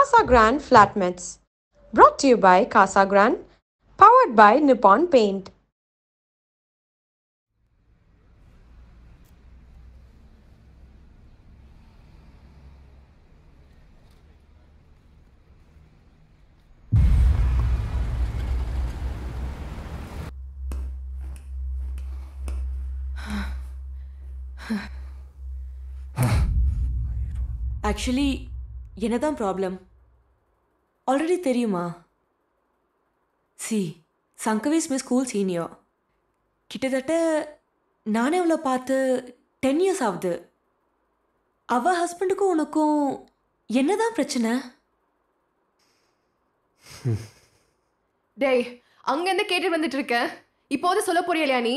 Casa Grande Flatmets. Brought to you by Casa Grande, powered by Nippon Paint. Actually என்னதான் problem already தெரியுமா சி சங்கவேஸ் மிஸ் school senior கிட்டத்தட்ட நானே அவளை பார்த்து டென் இயர்ஸ் ஆகுது அவள் ஹஸ்பண்டுக்கும் உனக்கும் என்னதான் பிரச்சனை டேய் அங்கேருந்து கேட்டுட்டு வந்துட்டு இருக்க இப்போது சொல்ல போறியலையா நீ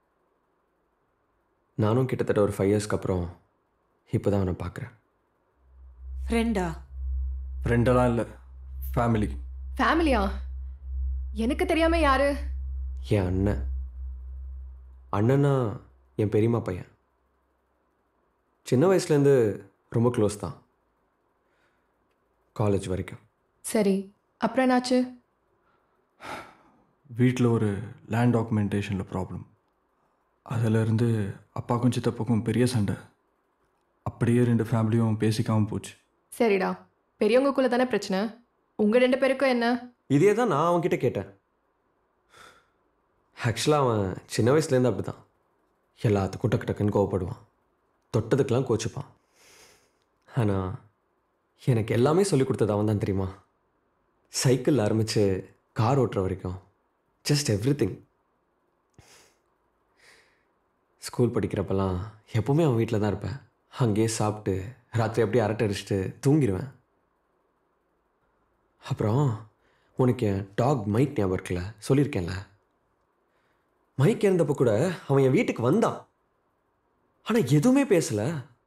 நானும் கிட்டத்தட்ட ஒரு ஃபைவ் இயர்ஸ்க்கு அப்புறம் இப்போ தான் அவனை பார்க்குறேன் ஃப்ரெண்டா ஃப்ரெண்டெல்லாம் இல்லை ஃபேமிலி ஃபேமிலியா எனக்கு தெரியாம யாரு என் அண்ணன் அண்ணனா என் பெரியம்மா பையன் சின்ன வயசுலேருந்து ரொம்ப க்ளோஸ் தான் காலேஜ் வரைக்கும் சரி அப்புறம் என்னாச்சு வீட்டில் ஒரு லேண்ட் டாக்குமெண்டேஷனில் ப்ராப்ளம் அதிலிருந்து அப்பாக்கும் சித்தப்பாக்கும் பெரிய சண்டை அப்படியே ரெண்டு ஃபேமிலியும் பேசிக்காமல் போச்சு சரிடா பெரியவங்களுக்குள்ள தானே பிரச்சனை உங்க ரெண்டு பேருக்கும் என்ன இதே தான் நான் அவன்கிட்ட கேட்டேன் ஆக்சுவலாக அவன் சின்ன வயசுலேருந்து அப்படி தான் எல்லாத்துக்கும் டக்கு டக்குன்னு கோவப்படுவான் தொட்டதுக்கெல்லாம் கோச்சுப்பான் ஆனால் எனக்கு எல்லாமே சொல்லி கொடுத்தது அவன் தான் தெரியுமா சைக்கிள் ஆரம்பித்து கார் ஓட்டுற வரைக்கும் ஜஸ்ட் எவ்ரி திங் ஸ்கூல் படிக்கிறப்பெல்லாம் எப்போவுமே அவன் வீட்டில் தான் இருப்பேன் அங்கேயே சாப்பிட்டு ராத்திரி அப்படியே அரட்டை அடிச்சுட்டு தூங்கிடுவேன் அப்புறம் உனக்கு என் டாக் மைக் ஞாபகம் இருக்குல்ல சொல்லியிருக்கேன்ல மைக் இறந்தப்போ கூட அவன் என் வீட்டுக்கு வந்தான் ஆனால் எதுவுமே பேசலை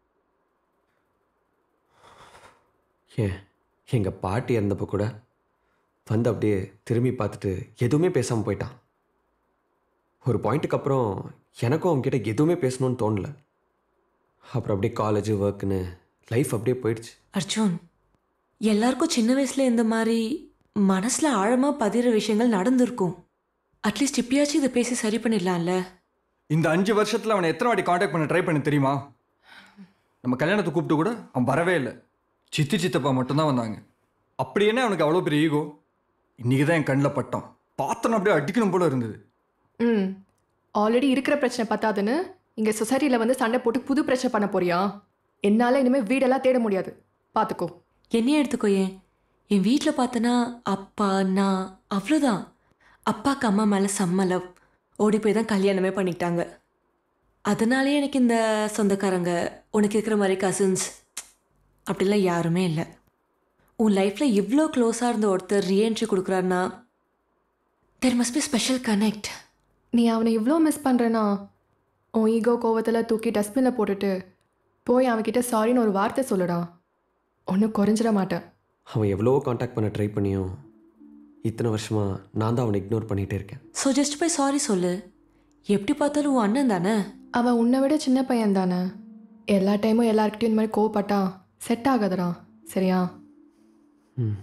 ஏன் எங்கள் பாட்டி இறந்தப்போ கூட வந்து அப்படியே திரும்பி பார்த்துட்டு எதுவுமே பேசாமல் போயிட்டான் ஒரு பாயிண்ட்டுக்கு அப்புறம் எனக்கும் அவன்கிட்ட எதுவுமே பேசணும்னு தோணல அப்புறம் அப்படியே காலேஜ் ஒர்க்குன்னு லைஃப் அப்படியே போயிடுச்சு அர்ஜுன் எல்லாருக்கும் சின்ன வயசுல இந்த மாதிரி மனசுல ஆழமா பதிகிற விஷயங்கள் நடந்திருக்கும் அட்லீஸ்ட் இப்பயாச்சும் இதை பேசி சரி பண்ணிடலாம்ல இந்த அஞ்சு வருஷத்தில் அவனை எத்தனை வாட்டி காண்டாக்ட் பண்ண ட்ரை பண்ண தெரியுமா நம்ம கல்யாணத்தை கூப்பிட்டு கூட அவன் வரவே இல்லை சித்தி சித்தப்பா மட்டும்தான் வந்தாங்க அப்படி என்ன அவனுக்கு அவ்வளோ பெரிய ஈகோ இன்றைக்கி தான் என் கண்ணில் பட்டான் பார்த்தோன்னு அப்படியே அடிக்கணும் போல இருந்தது ம் ஆல்ரெடி இருக்கிற பிரச்சனை பத்தாதுன்னு இங்க சொசைட்டில வந்து சண்டை போட்டு புது பிரச்சனை பண்ண போறியா என்னால இனிமே வீடெல்லாம் தேட முடியாது பாத்துக்கோ என்னையே எடுத்துக்கோ ஏன் என் வீட்டில் பார்த்தனா அப்பா நான் அவ்வளோதான் அப்பாக்கு அம்மா மேலே செம்ம லவ் ஓடி போய் தான் கல்யாணமே பண்ணிக்கிட்டாங்க அதனாலே எனக்கு இந்த சொந்தக்காரங்க உனக்கு இருக்கிற மாதிரி கசின்ஸ் அப்படிலாம் யாருமே இல்லை உன் லைஃப்பில் இவ்வளோ க்ளோஸாக இருந்த ஒருத்தர் ரீஎன்ட்ரி கொடுக்குறாருன்னா there must be special connect நீ அவனை இவ்வளோ மிஸ் பண்ணுறனா உன் ஈகோ கோவத்தில் தூக்கி டஸ்ட்பினில் போட்டுட்டு போய் அவன்கிட்ட சாரின்னு ஒரு வார்த்தை சொல்லுடா ஒன்றும் குறைஞ்சிட மாட்டேன் அவன் எவ்வளவோ காண்டாக்ட் பண்ண ட்ரை பண்ணியும் இத்தனை வருஷமாக நான் தான் அவனை இக்னோர் பண்ணிகிட்டே இருக்கேன் ஸோ ஜஸ்ட் போய் சாரி சொல்லு எப்படி பார்த்தாலும் உன் அண்ணன் தானே அவன் உன்னை விட சின்ன பையன் தானே எல்லா டைமும் எல்லாருக்கிட்டையும் இந்த மாதிரி கோவப்பட்டா செட் ஆகாதடா சரியா ம்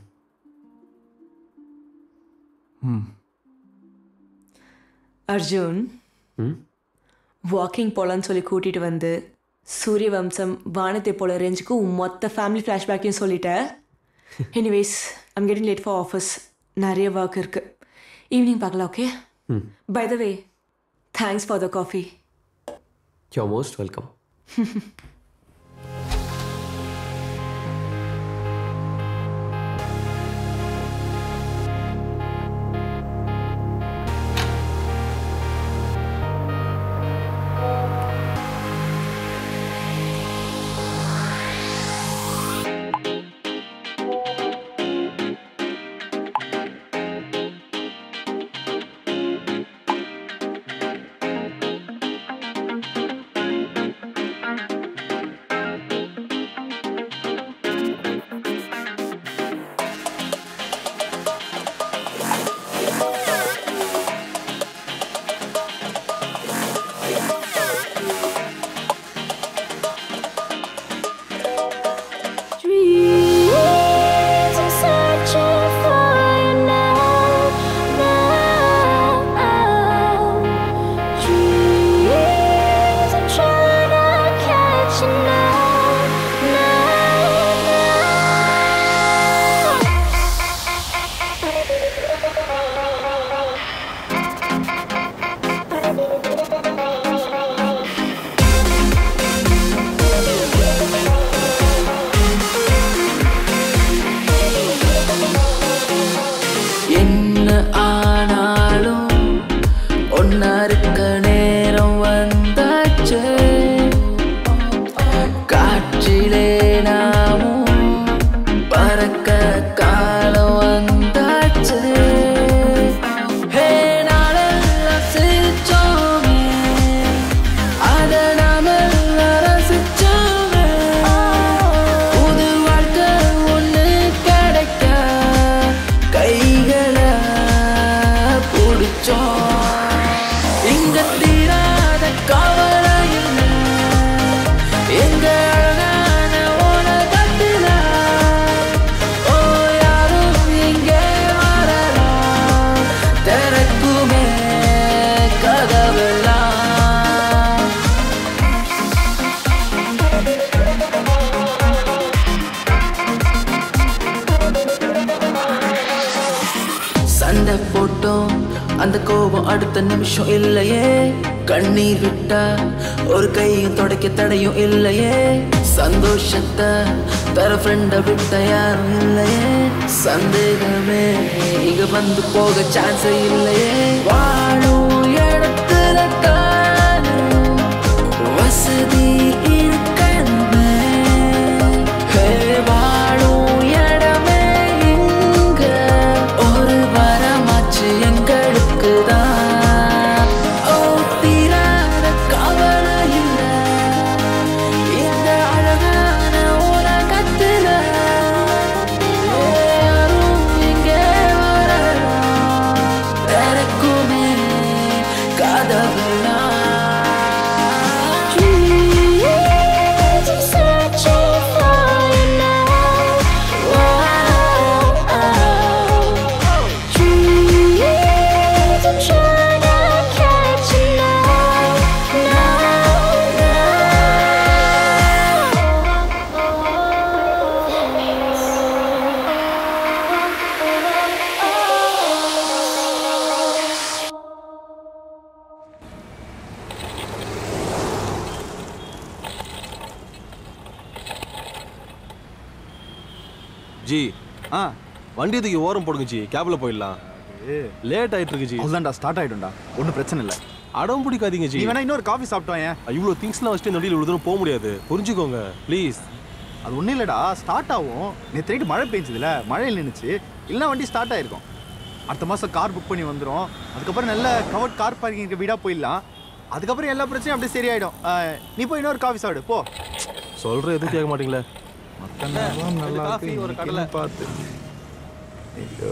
ம் அர்ஜுன் ம் வாக்கிங் போகலான்னு சொல்லி கூட்டிகிட்டு வந்து சூரிய வம்சம் வானத்தை போல ரேஞ்சுக்கு உன் மொத்த ஃபேமிலி ஃப்ளாஷ்பேக்கையும் சொல்லிட்டேன் anyways I'm getting late for office நிறைய ஒர்க் இருக்கு ஈவினிங் பார்க்கலாம் okay hmm by the way thanks for the coffee you most welcome மறக்க காலம் வந்தாச்சு ஹே நாளெல்லாம் சிரிச்சோமே அத நாம ரசிச்சோமே புது வாழ்க்கை ஒண்ணு கிடைக்க கைகளை பிடிச்சோம் இங்க தீராத கவலை இல்லை எங்க அழகான உலகத்தில ஓ யாரும் இங்கே வரலாம் திறக்குமே கதவெல்லாம் சண்டை போட்டோம் அந்த கோபம் அடுத்த நிமிஷம் இல்லையே கண்ணீர் விட்டா ஒரு கையும் தொடக்க தடையும் இல்லையே சந்தோஷத்தை தர ஃப்ரெண்ட விட்ட யாரும் இல்லையே சந்தேகமே இங்க வந்து போக சான்ஸ் இல்லையே வாழும் இடத்துல தானும் வசதி இருக்கணுமே ஹே, வாழும் இடமே இங்க ஒரு வரமாச்சு எங்களுக்கு தான் ஓ தீராத கவலை இல்ல இந்த அழகான உலகத்துல யாரும் இங்கே வரலாம் திறக்குமே கதவுலாம் ஜி ஆ வண்டி தூக்கி ஓரம் போடுங்க ஜி கேப்ல போயிடலாம் லேட் ஆயிட்டு இருக்கு ஜி அவ்வளோதான்டா ஸ்டார்ட் ஆயிடும்டா ஒன்றும் பிரச்சனை இல்லை அடம் பிடிக்காதீங்க ஜி நீ வேணா இன்னொரு காஃபி சாப்பிட்டோம் ஏன் இவ்வளோ திங்ஸ்லாம் வச்சுட்டு நொடியில் இவ்வளோ தூரம் போக முடியாது புரிஞ்சுக்கோங்க ப்ளீஸ் அது ஒன்றும் இல்லைடா ஸ்டார்ட் ஆகும் நேற்று நைட்டு மழை பெஞ்சதுல மழையில் நின்றுச்சு இல்லைனா வண்டி ஸ்டார்ட் ஆயிருக்கும் அடுத்த மாதம் கார் புக் பண்ணி வந்துடும் அதுக்கப்புறம் நல்ல கவர்ட் கார் பார்க்கிங் இருக்க வீடாக போயிடலாம் அதுக்கப்புறம் எல்லா பிரச்சனையும் அப்படியே சரியாயிடும் ஆ, நீ போய் இன்னொரு காஃபி சாப்பிடு போ சொல்ற எதுவும் கேட்க மாட்டீங்களே மத்த நேரம் நல்லா காஃபி, இருக்கு, ஒரு இன்னைக்கு கடலை. என்ன பார்த்து ஐயோ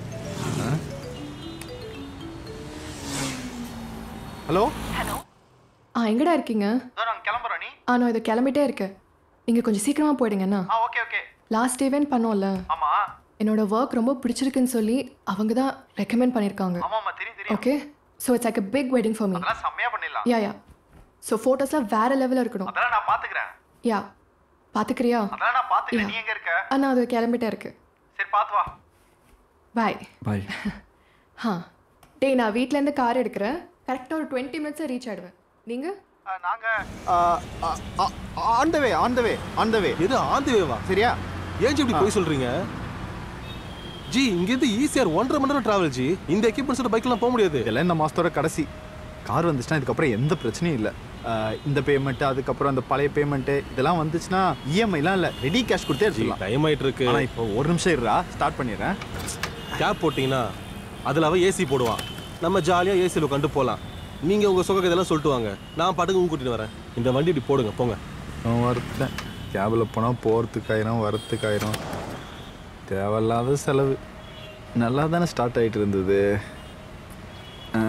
ஹலோ ஆ எங்கடா இருக்கீங்க நாங்கள் கிளம்புறோம் நீ ஆ நான் இதை கிளம்பிட்டே இருக்கேன் நீங்கள் கொஞ்சம் சீக்கிரமாக போயிடுங்கண்ணா ah okay okay last event பண்ணோம்ல ஆமாம் என்னோட ஒர்க் ரொம்ப பிடிச்சிருக்குன்னு சொல்லி அவங்க தான் ரெக்கமெண்ட் பண்ணியிருக்காங்க ஆமாம்மா தெரியும் தெரியும் okay so it's like a big wedding for me அதெல்லாம் செம்மையாக பண்ணிடலாம் யா யா ஸோ ஃபோட்டோஸ்லாம் வேற லெவலில் இருக்கணும் அதெல்லாம் நான் பார்த்துக்கிறேன் யா பார்த்துக்கிறியா அதெல்லாம் நான் பார்த்துக்கிறேன் Yeah. நீ எங்கே இருக்க அண்ணா அது கிளம்பிட்டே இருக்கு சரி பார்த்து வா பாய் பாய் ஆ டேய் நான் வீட்டிலேருந்து கார் எடுக்கிறேன் கரெக்டாக ஒரு டுவெண்ட்டி மினிட்ஸில் ரீச் ஆகிடுவேன் நீங்கள் நாங்கள் on the way on the way on the way எது ஆந்து வேவா சரியா ஏன் ஜி இப்படி போய் சொல்றீங்க ஜி இங்கேருந்து ஈஸியார் ஒன்றரை மணி நேரம் டிராவல் ஜி இந்த எக்யூப்மெண்ட்ஸோட பைக்லாம் போக முடியாது இதெல்லாம் இந்த மாதத்தோட கடைசி கார் வந்துச்சுன்னா இதுக்கப்புறம் எந்த பிரச்சனையும் இல்லை இந்த பேமெண்ட்டு அதுக்கப்புறம் அந்த பழைய பேமெண்ட்டு இதெல்லாம் வந்துச்சுன்னா இஎம்ஐலாம் இல்லை ரெடி கேஷ் கொடுத்தே ஜி எடுத்துக்கலாம் டைம் ஆயிட்டு இருக்கு ஆனால் இப்போ ஒரு நிமிஷம் இருடா ஸ்டார்ட் பண்ணிடுறேன் கேப் போட்டிங்கன்னா அதில் அவன் ஏசி போடுவான் நம்ம ஜாலியாக ஏசியில் உட்காந்து போகலாம் நீங்கள் உங்கள் சுக இதெல்லாம் சொல்லிட்டு வாங்க நான் பாட்டுக்கு உங்க கூட்டிட்டு வரேன் இந்த வண்டி இப்படி போடுங்க போங்க நான் வரத்தேன் கேபில் போனால் போகிறதுக்காயிரம் வரத்துக்காயிரம் தேவையில்லாத செலவு நல்லா தானே ஸ்டார்ட் ஆகிட்டு இருந்தது ah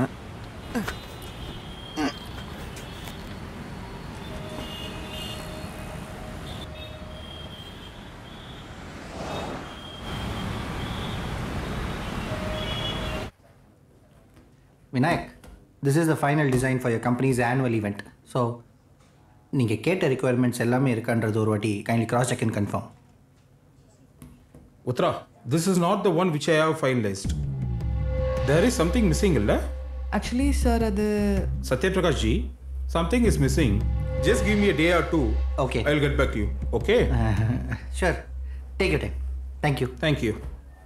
Vinayak this is the final design for your company's annual event so நீங்கள் கேட்ட ரெக்குயர்மெண்ட்ஸ் எல்லாமே இருக்கான்றது ஒரு வாட்டி kindly cross check and confirm Uttara, this is not the one which I have finalized. There is something missing, illa? Actually sir அது Satya Prakash ji, something is missing. Just give me a day or two. Okay. I'll get back to you. Okay? Sure take you time thank you Thank you.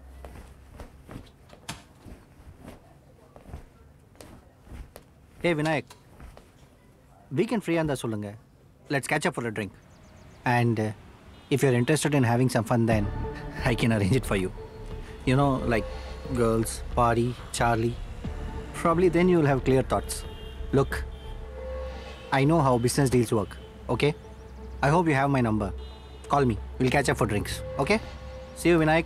ஏ Vinayak weekend ஃப்ரீயாக இருந்தால் சொல்லுங்கள் let's catch up for a drink and If you're interested in having some fun, then I can arrange it for you. You know, like girls, party, Charlie. Probably then you'll have clear thoughts. Look, I know how business deals work, okay? I hope you have my number. Call me. We'll catch up for drinks, okay? See you, Vinayak.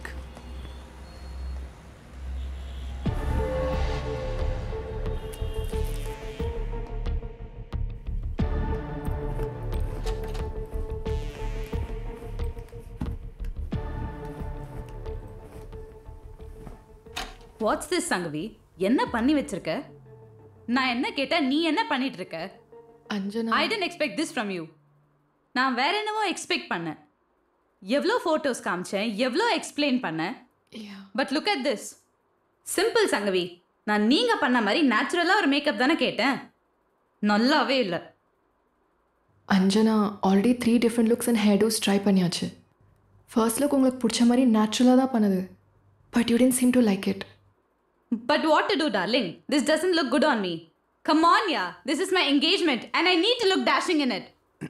What's this Sangavi என்ன பண்ணி வச்சிருக்க நான் என்ன கேட்டா நீ என்ன பண்ணிட்டு இருக்க Anjana I didn't expect this from you நான் வேற என்னவோ எக்ஸ்பெக்ட் பண்ணேன் எவ்வளோ ஃபோட்டோஸ் காமிச்சேன் எவ்வளோ எக்ஸ்பிளைன் பண்ணேன் but look at this simple Sangavi நான் நீங்க பண்ண மாதிரி நேச்சுரலாக ஒரு மேக்கப் தானே கேட்டேன் நல்லாவே இல்லை Anjana already three different looks and hairdos try பண்ணியாச்சு ஃபர்ஸ்ட் லுக் உங்களுக்கு பிடிச்ச மாதிரி நேச்சுரலாக தான் பண்ணுது but you didn't seem to like it But what to do, darling? This doesn't look good on me. Come on, yeah. This is my engagement, and I need to look dashing in it.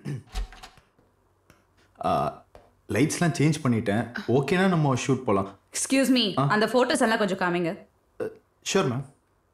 லைட்ஸ்லாம் change பண்ணிட்டேன் ஓகேனா நம்ம shoot போகலாம் Excuse me. அந்த photos எல்லாம் கொஞ்சம் காமிங்க sure ma'am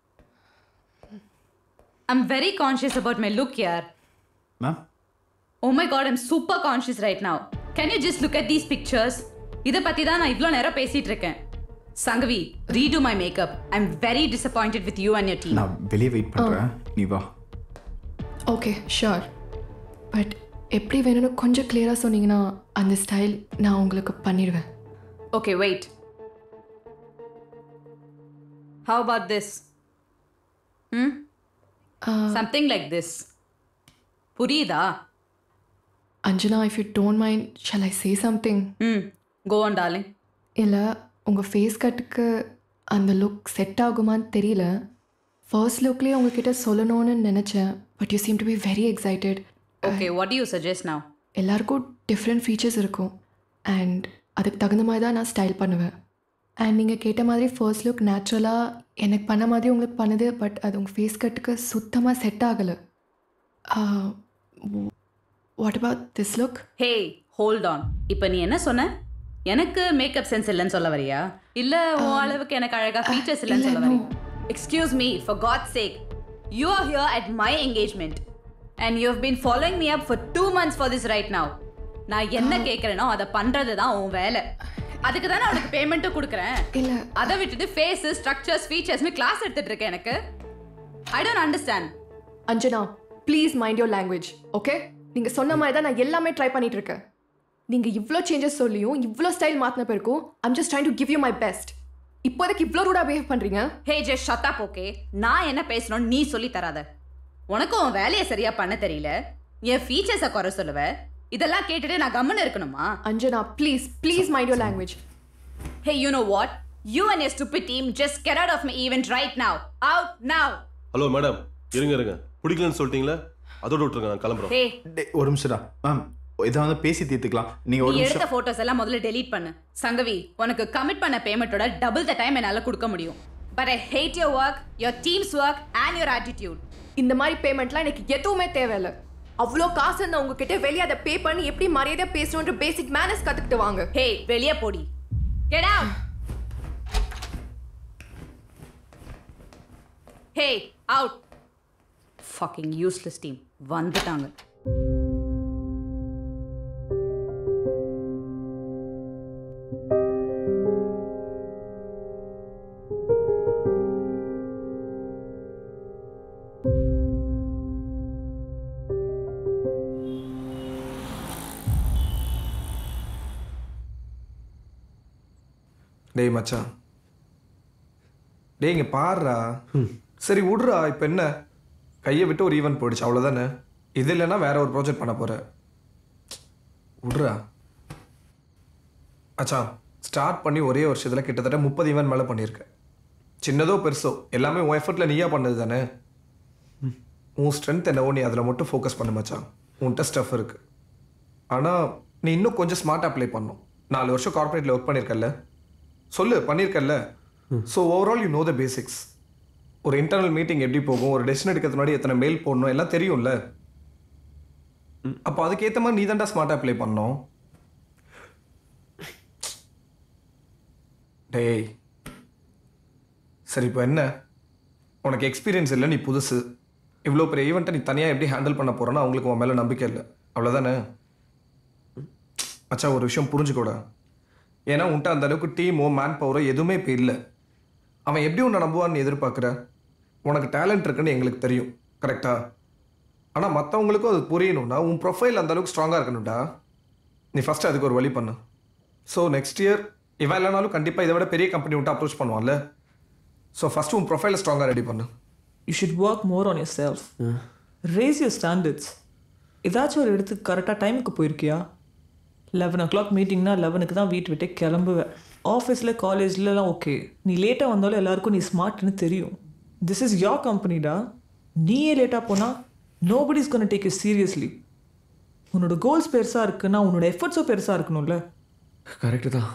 I'm very conscious about my look here. Ma'am Oh my god, I'm super conscious right now. Can you just look at these pictures? இதை பற்றி தான் நான் இவ்வளோ நேரம் பேசிட்டு இருக்கேன் Sangavi redo my makeup. I'm very disappointed with you and your team. நான் வெளியே வெயிட் பண்ணுறேன் நீ வா ஓகே ஷுர் பட் எப்படி வேணும்னு கொஞ்சம் கிளியராக சொன்னீங்கன்னா அந்த ஸ்டைல் நான் உங்களுக்கு பண்ணிடுவேன் Okay, wait. How about this? Hmm? Something like this. புரியுதா Anjana if you don't mind shall I say something hmm go on darling இல்லை உங்கள் ஃபேஸ் கட்டுக்கு அந்த லுக் செட் ஆகுமான்னு தெரியல ஃபர்ஸ்ட் லுக்லேயே உங்ககிட்ட சொல்லணும்னு நினச்சேன் but you seem to be very excited okay what you suggest now எல்லாருக்கும் டிஃப்ரெண்ட் ஃபீச்சர்ஸ் இருக்கும் அண்ட் அதுக்கு தகுந்த மாதிரி தான் நான் ஸ்டைல் பண்ணுவேன் அண்ட் நீங்கள் கேட்ட மாதிரி ஃபர்ஸ்ட் லுக் நேச்சுரலாக எனக்கு பண்ண மாதிரி உங்களுக்கு பண்ணுது பட் அது உங்கள் ஃபேஸ் கட்டுக்கு சுத்தமாக செட் ஆகலை what about this look hey hold on இப்போ நீ என்ன சொன்ன எனக்கு மேக்கப் சென்ஸ் இல்லைன்னு சொல்ல வரியா இல்ல உன் அளவுக்கு எனக்கு அழகா ஃபீச்சர்ஸ் இல்லைன்னு சொல்ல வரியா excuse me for god sake you are here at my engagement and you have been following me up for two months for this right now நான் என்ன கேட்குறேனோ அதை பண்றது தான் உன் வேலை அதுக்கு தானே அவனுக்கு பேமெண்ட்டும் கொடுக்குறேன் இல்லை அதை விட்டுட்டு ஃபேஸ் ஸ்ட்ரக்சர்ஸ் ஃபீச்சர்ஸ்னு கிளாஸ் எடுத்துட்டு இருக்கேன் எனக்கு I don't understand Anjana please mind your language okay நீங்கள் சொன்ன மாதிரி தான் நான் எல்லாமே ட்ரை பண்ணிட்டு இருக்கேன் நீங்கள் இவ்வளோ சேஞ்சஸ் சொல்லியும் இவ்வளோ ஸ்டைல் மாற்றின பிறக்கும் I'm just trying to give you my best இப்போதைக்கு இவ்வளோ ரூடாக பிஹேவ் பண்ணுறீங்க ஹே ஜெஸ் ஷட் அப் ஓகே நான் என்ன பேசணும்னு நீ சொல்லி தராத உனக்கு உன் வேலையை சரியா பண்ண தெரியல என் ஃபீச்சர்ஸை குறை சொல்லுவ இதெல்லாம் கேட்டுட்டு நான் கம்முன்னு இருக்கணுமா Anjana please please mind your language hey you know what you and your stupid team just get out of my event right now out now hello madam இருங்க இருங்க பிடிக்கலன்னு சொல்லிட்டீங்களே அதோட விட்டுருங்க நான் கிளம்புறோம் ஹே டேய், ஒரு நிமிஷம்டா மேம் இதை வந்து பேசி தீர்த்துக்கலாம் நீங்கள் ஒரு நீ எடுத்த நிமிஷம் போட்டோஸ் எல்லாம் முதல்ல delete பண்ணு சங்கவி உனக்கு கமிட் பண்ண பேமெண்ட்டோட டபுள் த டைம் என்னால கொடுக்க முடியும் but I hate your work your team's work and your attitude இந்த மாதிரி பேமெண்ட்லாம் எனக்கு எதுவுமே தேவையில்ல அவ்வளோ காசு இருந்தா உங்ககிட்ட வெளியே அதை பே பண்ணி எப்படி மரியாதை பேசணுன்ற பேசிக் மேனஸ் கற்றுக்கிட்டு வாங்க ஹே வெளியே போடி get out hey out fucking useless team வந்துட்டாங்க டேய் மச்சான் டேய் இங்க பாருடா சரி விட்றா இப்போ என்ன கையை விட்டு ஒரு ஈவெண்ட் போயிடுச்சு அவ்வளோதானே இது இல்லைன்னா வேற ஒரு ப்ராஜெக்ட் பண்ண போற விட்றா மச்சான் ஸ்டார்ட் பண்ணி ஒரே வருஷத்தில் கிட்டத்தட்ட முப்பது ஈவெண்ட் மேலே பண்ணியிருக்கேன் சின்னதோ பெருசோ எல்லாமே உன் எஃபர்ட்டில் நீயா பண்ணது தானே உன் ஸ்ட்ரென்த் என்னவோ நீ அதில் மட்டும் ஃபோக்கஸ் பண்ண மச்சான் உன்கிட்ட ஸ்டஃப் இருக்கு ஆனால் நீ இன்னும் கொஞ்சம் ஸ்மார்ட்டாக அப்ளை பண்ணும் நாலு வருஷம் கார்ப்பரேட்டில் ஒர்க் பண்ணியிருக்கல்ல சொல்லு பண்ணியிருக்கல்ல so overall you know the basics ஒரு இன்டர்னல் மீட்டிங் எப்படி போகும் ஒரு டெசிஷன் எடுக்கிறதுக்கு முன்னாடி எத்தனை மெயில் போடணும் எல்லாம் தெரியும்ல அப்போ அதுக்கேற்ற மாதிரி நீ தான்டா ஸ்மார்ட்டாக அப்ளை பண்ணோம் டேய் சரி இப்போ என்ன உனக்கு எக்ஸ்பீரியன்ஸ் இல்லை நீ புதுசு இவ்வளோ பெரிய ஈவெண்ட்டை நீ தனியாக எப்படி ஹேண்டில் பண்ண போகிறேன்னா அவங்களுக்கு உன் மேலே நம்பிக்கை இல்லை அவ்வளோதானே மச்சான் ஒரு விஷயம் புரிஞ்சுக்கூடா ஏன்னா உன்ட்ட அந்த அளவுக்கு டீமோ மேன் பவரோ எதுவுமே இப்போ இல்லை அவன் எப்படி உன்னை நம்புவான்னு நீ எதிர்பார்க்குற உனக்கு டேலண்ட் இருக்குன்னு எங்களுக்கு தெரியும் கரெக்டா ஆனால் மற்றவங்களுக்கும் அது புரியணும்னா உன் ப்ரொஃபைல் அந்த அளவுக்கு ஸ்ட்ராங்காக இருக்கணும்டா நீ ஃபஸ்ட்டு அதுக்கு ஒரு வழி பண்ணு ஸோ நெக்ஸ்ட் இயர் இவன் இல்லைனாலும் கண்டிப்பாக இதை விட பெரிய கம்பெனி விட்டு அப்ரோச் பண்ணுவான்ல ஸோ ஃபஸ்ட்டு உன் ப்ரொஃபைலை ஸ்ட்ராங்காக ரெடி பண்ணு you should work more on yourself raise your standards ஏதாச்சும் ஒரு இடத்துக்கு கரெக்டாக டைமுக்கு போயிருக்கியா லெவன் ஓ கிளாக் மீட்டிங்னா லெவனுக்கு தான் வீட்டு விட்டே கிளம்புவேன் ஆஃபீஸில் காலேஜ்லலாம் ஓகே நீ லேட்டாக வந்தாலும் எல்லாருக்கும் நீ ஸ்மார்ட்னு தெரியும் திஸ் இஸ் யோர் கம்பெனிடா நீயே லேட்டாக போனால் nobody is gonna take you seriously உன்னோட கோல்ஸ் பெருசாக இருக்குன்னா உன்னோட எஃபர்ட்ஸும் பெருசாக இருக்கணும்ல கரெக்டு தான்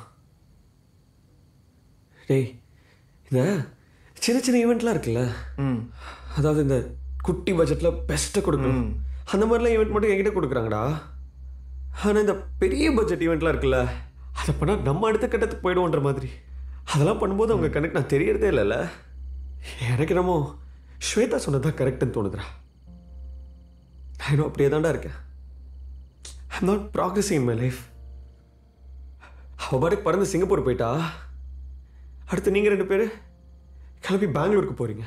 டேய் இந்த சின்ன சின்ன ஈவெண்ட்லாம் இருக்குல்ல அதாவது இந்த குட்டி பட்ஜெட்டில் பெஸ்ட்டை கொடுக்கணும் அந்த மாதிரிலாம் ஈவெண்ட் மட்டும் என்கிட்ட கொடுக்குறாங்கடா ஆனால் இந்த பெரிய பட்ஜெட் ஈவெண்ட்லாம் இருக்குல்ல அதை பண்ணால் நம்ம அடுத்த கட்டத்துக்கு போயிடுவோன்ற மாதிரி அதெல்லாம் பண்ணும்போது அவங்க கணக்கு நான் தெரியறதே இல்லைல்ல எனக்கு என்னமோ ஸ்வேதா சொன்னதான் கரெக்டுன்னு தோணுதுடா நான் இன்னும் அப்படியே தான்டா இருக்கேன் I not progressing in my life அவள் பாட்டுக்கு பறந்து சிங்கப்பூர் போயிட்டா அடுத்து நீங்கள் ரெண்டு பேர் கிளம்பி பெங்களூருக்கு போகிறீங்க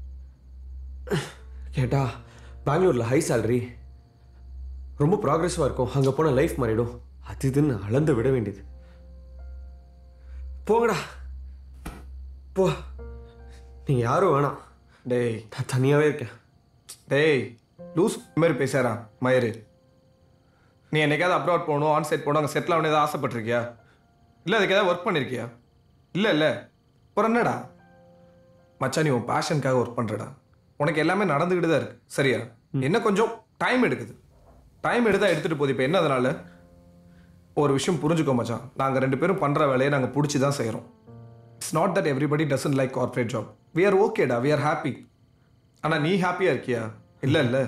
கேட்டா பெங்களூரில் ஹை சேலரி ரொம்ப ப்ராக்ரெசிவாக இருக்கும் அங்கே போனால் லைஃப் மாறிடும் அது இதுன்னு அளந்து விட வேண்டியது போங்கடா போ நீங்கள் யாரும் வேணாம் டேய் நான் தனியாகவே இருக்கேன் டேய் லூஸ் மாதிரி பேசாரா மயிறு நீ என்னைக்காவது அப்ராட் போகணும் ஆன் சைட் போகணும் அங்கே செட்டில் ஆகணும் ஏதாவது ஆசைப்பட்டிருக்கியா இல்லை அதுக்கு ஏதாவது ஒர்க் பண்ணியிருக்கியா இல்லை இல்லை அப்புறம் என்னடா மச்சான் நீ உன் பேஷனுக்காக ஒர்க் பண்ணுறடா உனக்கு எல்லாமே நடந்துக்கிட்டு தான் இருக்கு சரியா என்ன கொஞ்சம் டைம் எடுக்குது டைம் எடுத்தா எடுத்துகிட்டு போகுது இப்போ என்ன அதனால ஒரு விஷயம் புரிஞ்சுக்கோ மச்சான் நாங்கள் ரெண்டு பேரும் பண்ணுற வேலையை நாங்கள் பிடிச்சி தான் செய்கிறோம் it's not that everybody doesn't like corporate job we are ஓகேடா வி ஆர் ஹாப்பி ஆனால் நீ ஹாப்பியாக இருக்கியா இல்லை இல்லை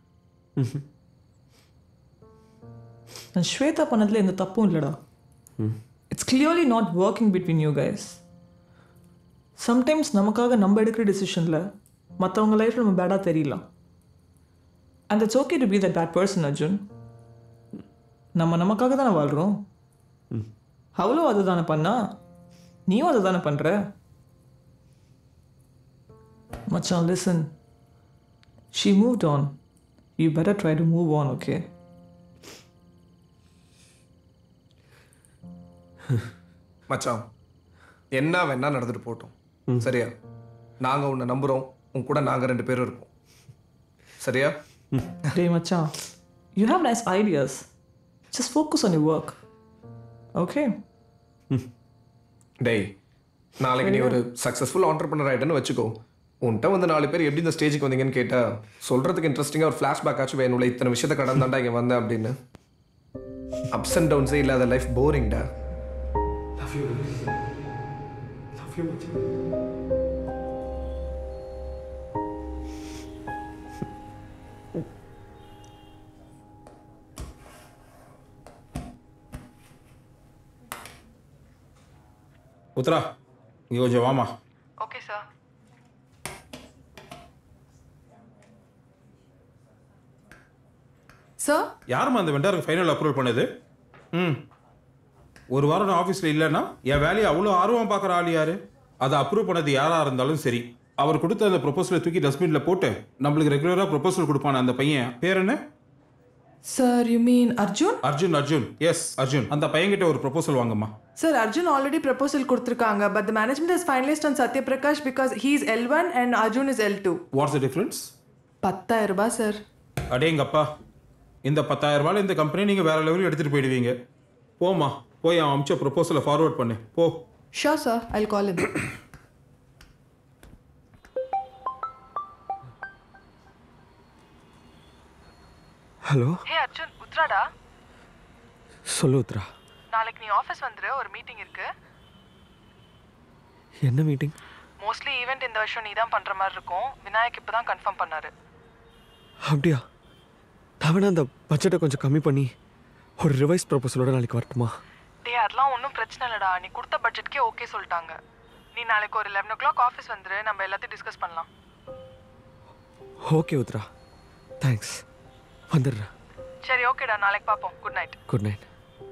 நான் ஸ்வேதா பண்ணதில் எந்த தப்பும் இல்லைடா it's clearly not working between you guys sometimes நமக்காக நம்ம எடுக்கிற டிசிஷனில் மற்றவங்க லைஃப்பில் நம்ம பேடாக தெரியலாம் and it's okay to be that bad person Arjun நம்ம நமக்காக தானே வாழ்கிறோம் அவ்வளோ அது தானே பண்ணா நீயும் அதை தானே பண்ணுற மச்சான் listen she moved on you better try to move on okay மச்சான் என்ன வேணா நடந்துட்டு போட்டோம் சரியா நாங்கள் உன்னை நம்புகிறோம் உன் கூட நாங்கள் ரெண்டு பேரும் இருப்போம் சரியா Hey, Macha, you have nice ideas. Just focus on your work. Okay? டேய் நாளைக்கு நீ ஒரு சக்ஸஸ்ஃபுல் ஆண்டர்பனர் ஆகிட்டேன்னு வச்சுக்கோ உன்கிட்ட வந்து நாலு பேர் எப்படி இந்த ஸ்டேஜுக்கு வந்தீங்கன்னு கேட்டால் சொல்கிறதுக்கு இன்ட்ரெஸ்டிங்காக ஒரு ஃப்ளாஷ்பேக் ஆச்சு வேணும்ல இத்தனை விஷயத்தை கடந்தாண்டா இங்கே வந்தேன் அப்படின்னு அப்ஸ் அண்ட் டவுன்ஸே இல்லாத லைஃப் போரிங்டா love you love you Uthra இங்கே கொஞ்சம் வாமா Okay, sir. சார் யாரும்மா அந்த வெண்டாருக்கு ஃபைனல் அப்ரூவல் பண்ணது ம் ஒரு வாரம் நான் ஆஃபீஸில் இல்லைன்னா என் வேலையை அவ்வளோ ஆர்வம் பார்க்குற ஆள் யார் அதை அப்ரூவ் பண்ணது யாராக இருந்தாலும் சரி அவர் கொடுத்த அந்த ப்ரொபோசலை தூக்கி டஸ்ட்பினில் போட்டு நம்மளுக்கு ரெகுலராக ப்ரொபோசல் கொடுப்பான அந்த பையன் பேர் என்ன sir you mean Arjun Arjun Arjun yes Arjun அந்த பையன்கிட்ட ஒரு ப்ரொபோசல் வாங்கம்மா சார் அர்ஜுன் ஆல்ரெடி ப்ரப்போசல் கொடுத்துருக்காங்க but the management is finalised on Sathyaprakash because he is L one and Arjun is L two what's the difference பத்தாயிரம் ரூபாய் சார் அடேங்கப்பா இந்த பத்தாயிரம் ரூபாயில் இந்த கம்பெனி நீங்கள் வேற லெவலில் எடுத்துகிட்டு போயிடுவீங்க போம்மா போய் அவன் அமிச்ச ப்ரொபோசலை ஃபார்வர்ட் பண்ணு போ sure sir I call him hello hey Arjun உத்ராடா சொல்லு உத்ரா நாளைக்கு நீ ஆஃபீஸ் வந்துரு ஒரு மீட்டிங் இருக்கு என்ன மீட்டிங் மோஸ்ட்லி ஈவெண்ட் இந்த வருஷம் நீ தான் பண்ற மாதிரி இருக்கும் விநாயக் இப்போ தான் கன்ஃபார்ம் பண்ணாரு அப்படியா நான் வேணா அந்த பட்ஜெட்டை கொஞ்சம் கம்மி பண்ணி ஒரு ரிவைஸ் ப்ரொபோசலோட நாளைக்கு வரட்டுமா டேய் அதெல்லாம் ஒன்றும் பிரச்சனை இல்லைடா நீ கொடுத்த பட்ஜெட்க்கே ஓகே சொல்லிட்டாங்க நீ நாளைக்கு ஒரு லெவன் ஓ கிளாக் ஆஃபீஸ் வந்துரு நம்ம எல்லாத்தையும் டிஸ்கஸ் பண்ணலாம் ஓகே உத்ரா தேங்க்ஸ் வந்துடுறேன் சரி ஓகேடா நாளைக்கு பார்ப்போம் good night good night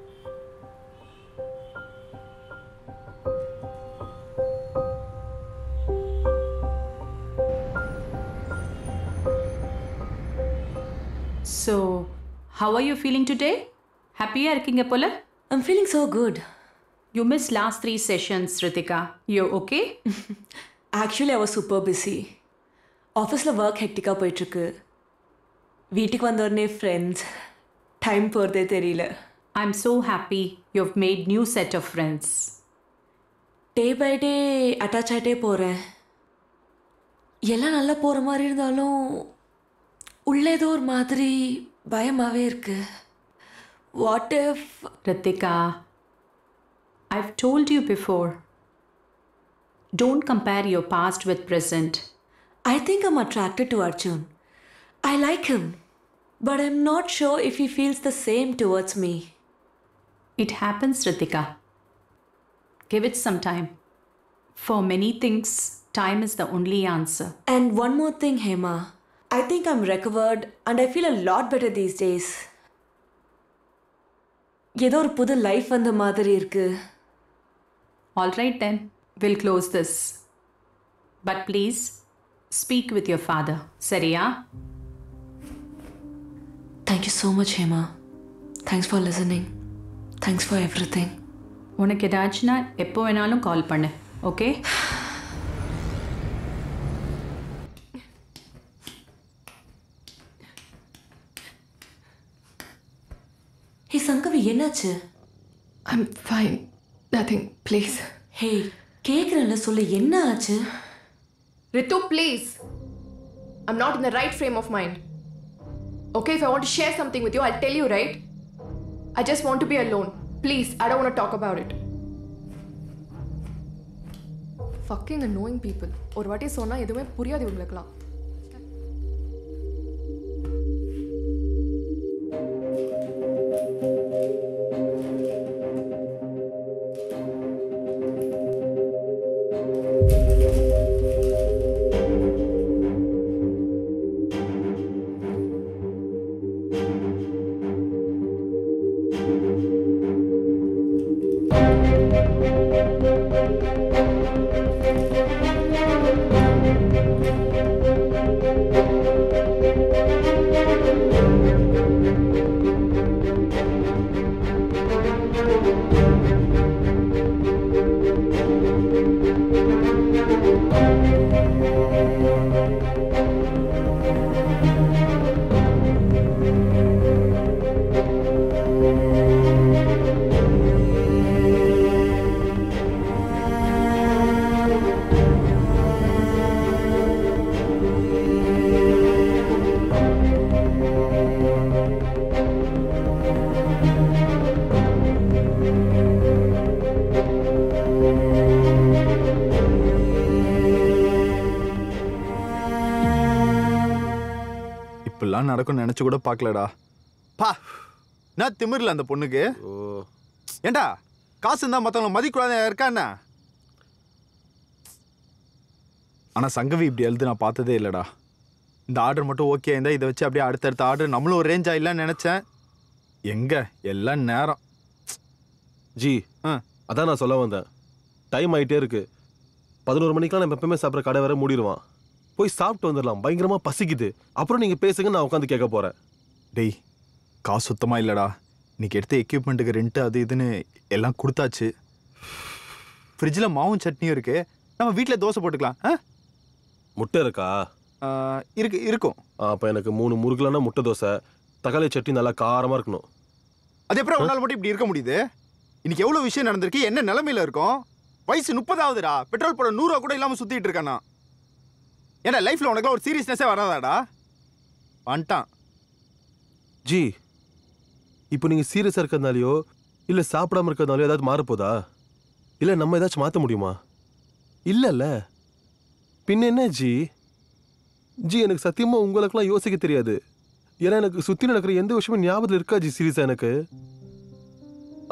so how are you feeling today ஹாப்பியாக இருக்கீங்க போல I'm feeling so good you miss last three sessions Ritika you okay actually அவர் சூப்பர் பிஸி ஆஃபீஸில் ஒர்க் ஹெக்டிக்காக போயிட்டுருக்கு வீட்டுக்கு வந்த உடனே ஃப்ரெண்ட்ஸ் டைம் போகிறதே தெரியல I am so happy you have made new set of friends day by day attach ஆகிட்டே போகிறேன் எல்லாம் நல்லா போகிற மாதிரி இருந்தாலும் உள்ளே ஏதோ ஒரு மாதிரி பயமாகவே இருக்கு what if Ritika, I've told you before. Don't compare your past with present. I think I'm attracted to Arjun. I like him, but I'm not sure if he feels the same towards me. It happens, Ritika. Give it some time. For many things, time is the only answer. And one more thing, Hema. I think I'm recovered and I feel a lot better these days. ஏதோ ஒரு புது life வந்த மாதிரி இருக்கு All right, then, we'll close this. But please, speak with your father. Seriya? Thank you so much, Hema. Thanks for listening. Thanks for everything. உனக்கு ஏதாச்சுன்னா எப்போ வேணாலும் கால் பண்ணு ஓகே ஹே சங்கவி என்னாச்சு I'm fine nothing please hey கேட்குறேன்ல சொல்லு என்ன ஆச்சு Ritu, please. I'm not in the right frame of mind. Okay, if I want to share something with you, I'll tell you, right? I just want to be alone. Please, I don't want to talk about it. Fucking annoying people. ஒரு வாட்டி சொன்னா எதுவுமே புரியாது இவங்களுக்குலாம் இப்படிலாம் நடக்கும்னு நினைச்சு கூட பார்க்கலடா பா நான் திமிர்ல அந்த பொண்ணுக்கு ஏண்டா காசு இருந்தா மத்தவங்க மதிக்கூடாது இருக்கா என்ன ஆனா சங்கவி இப்படி எழுது நான் பார்த்ததே இல்லடா இந்த ஆர்டர் மட்டும் ஓகே இருந்தா இதை வச்சு அப்படியே அடுத்தடுத்த ஆர்டர் நம்மளும் ஒரு ரேஞ்ச் ஆயிடலாம்னு நினைச்சேன் எங்க எல்லாம் நேரம் ஜி அதான் நான் சொல்ல வந்தேன் டைம் ஆயிட்டே இருக்கு பதினோரு மணிக்கெல்லாம் நம்ம எப்பவுமே சாப்பிட்ற கடை வேற மூடிடுவான் போய் சாப்பிட்டு வந்துடலாம் பயங்கரமா பசிக்குது அப்புறம் நீங்க பேசுங்க நான் உட்காந்து கேட்க போறேன் டேய் காசு சுத்தமா இல்லடா இன்னைக்கு எடுத்த எக்யூப்மெண்ட்டுக்கு ரெண்ட் அது இதுன்னு எல்லாம் கொடுத்தாச்சு ஃப்ரிட்ஜில் மாவும் சட்னியும் இருக்கு நம்ம வீட்டில் தோசை போட்டுக்கலாம் ஆ முட்டை இருக்கா இருக்கு இருக்கும் அப்போ எனக்கு மூணு முறுக்கலான முட்டை தோசை தக்காளி சட்னி நல்லா காரமா இருக்கணும் அது எப்படி ஒரு நாள் மட்டும் இப்படி இருக்க முடியுது இன்னைக்கு எவ்வளோ விஷயம் நடந்திருக்கு என்ன நிலமையில இருக்கும் வயசு முப்பதாவதுடா பெட்ரோல் போட நூறுரூவா கூட இல்லாமல் சுற்றிட்டு இருக்கானா ஏன்னா லைஃப்பில் உனக்கு ஒரு சீரியஸ்னஸே வராதாடா வந்துட்டான் ஜி இப்போ நீங்க சீரியஸா இருக்கிறதுனாலயோ இல்ல சாப்பிடாம இருக்கிறதுனாலயோ ஏதாவது மாறப்போதா இல்ல நம்ம ஏதாச்சும் மாத்த முடியுமா இல்லல்ல பின்ன என்ன ஜி ஜி எனக்கு சத்தியமா உங்களுக்கெல்லாம் யோசிக்க தெரியாது ஏன்னா எனக்கு சுத்தி நடக்கிற எந்த விஷயமும் ஞாபகத்தில் இருக்கா ஜி சீரியஸா எனக்கு அதுவும்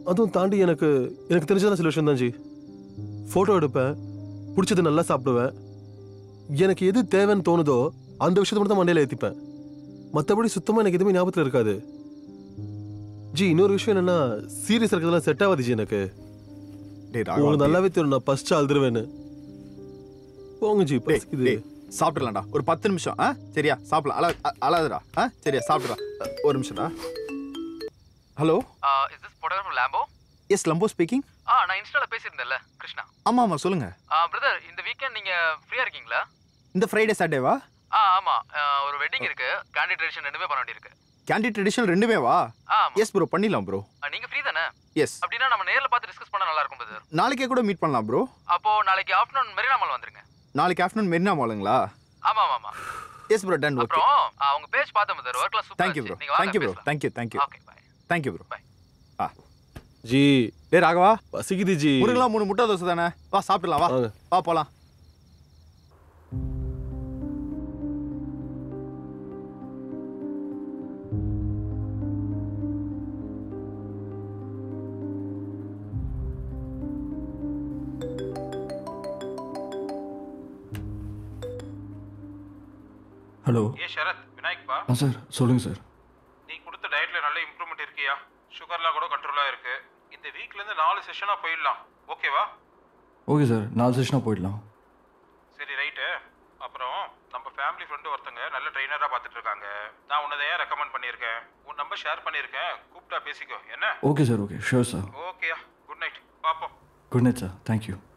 அதுவும் தாண்டி எனக்கு எனக்கு தெரிஞ்சதான சில விஷயம் தான் ஜி ஃபோட்டோ எடுப்பேன் பிடிச்சது நல்லா சாப்பிடுவேன் எனக்கு எது தேவைன்னு தோணுதோ அந்த விஷயத்தை மட்டும் தான் மண்டையில் ஏற்றிப்பேன் மற்றபடி சுத்தமாக எனக்கு எதுவுமே ஞாபகத்தில் இருக்காது ஜி இன்னொரு விஷயம் என்னன்னா சீரியஸ் இருக்கிறதெல்லாம் செட் ஆகாது ஜி எனக்கு டேய் ராகவா, உங்களுக்கு நல்லாவே தெரியும் நான் ஃபர்ஸ்ட் அழுதுருவேன்னு போங்க ஜி பசிக்குது டேய் சாப்பிடலாம்டா ஒரு பத்து நிமிஷம் ஆ சரியா சாப்பிடலாம் அழ அ- அழாதுடா ஆ சரியா சாப்பிடுறா அ, ஒரு நிமிஷம்டா hello is this photographer Lambo yes Lambo speaking ஆ நான் இன்ஸ்டால பேசியிருந்தேன்ல கிருஷ்ணா ஆமா ஆமா சொல்லுங்க பிரதர் இந்த வீக்கெண்ட் நீங்க ஃப்ரீயா இருக்கீங்களா இந்த ஃப்ரைடே சாட்டர்டேவா ஆ ஆமா ஆ, ஒரு வெட்டிங் இருக்கு கேண்டிட் ட்ரெடிஷன் ரெண்டுமே பண்ண வேண்டியிருக்கு கேண்டி ட்ரெடிஷனல் ரெண்டுமே வா எஸ் ப்ரோ பண்ணிடலாம் ப்ரோ ஆ, நீங்க ஃப்ரீ தானே எஸ் அப்படின்னா நம்ம நேர்ல பார்த்து டிஸ்கஸ் பண்ணா நல்லா இருக்கும் பிரதர் நாளைக்கே கூட மீட் பண்ணலாம் ப்ரோ அப்போ நாளைக்கு ஆஃப்டர்நூன் மெரினா மால் வந்துருங்க நாளைக்கு ஆஃப்டர்நூன் மெரினா மாலுங்களா ஆமா ஆமா ஆமா எஸ் ப்ரோ டன் ஓகே அப்புறம் ஆ, உங்க பேஜ் பார்த்தேன் பிரதர் ஒர்க்லாம் சூப்பர் தேங்க்யூ ப்ரோ நீங்க வாங்க தேங்க்யூ ப்ரோ பேசலாம். Thank you thank you okay bye thank you bro ஆ ஜி டேய் ராகவா பசிக்குது ஜி முருங்கலாம் மூணு முட்டை தோசை தானே வா சாப்பிடலாம் வா வா போலாம் ஹலோ ஏ சரத் விநாயக் பா ஆ சார் சொல்லுங்கள் சார் நீ கொடுத்த டயட்ல நல்ல இம்ப்ரூவ்மெண்ட் இருக்கியா சுகர்லாம் கூட கண்ட்ரோலா இருக்கு இந்த வீக்ல இருந்து நாலு செஷனா போயிடலாம் ஓகேவா ஓகே சார் நாலு செஷனாக போயிடலாம் சரி ரைட்டு அப்புறம் நம்ம ஃபேமிலி ஃப்ரெண்டு ஒருத்தங்க நல்ல ட்ரைனராக பார்த்துட்டு இருக்காங்க நான் உன்னதை ஏன் ரெக்கமெண்ட் பண்ணியிருக்கேன் உன் நம்பர் ஷேர் பண்ணியிருக்கேன் கூப்பிட்டா பேசிக்கோ என்ன okay sir okay sure sir ஓகேயா குட் நைட் பார்ப்போம் குட் நைட் சார் தேங்க்யூ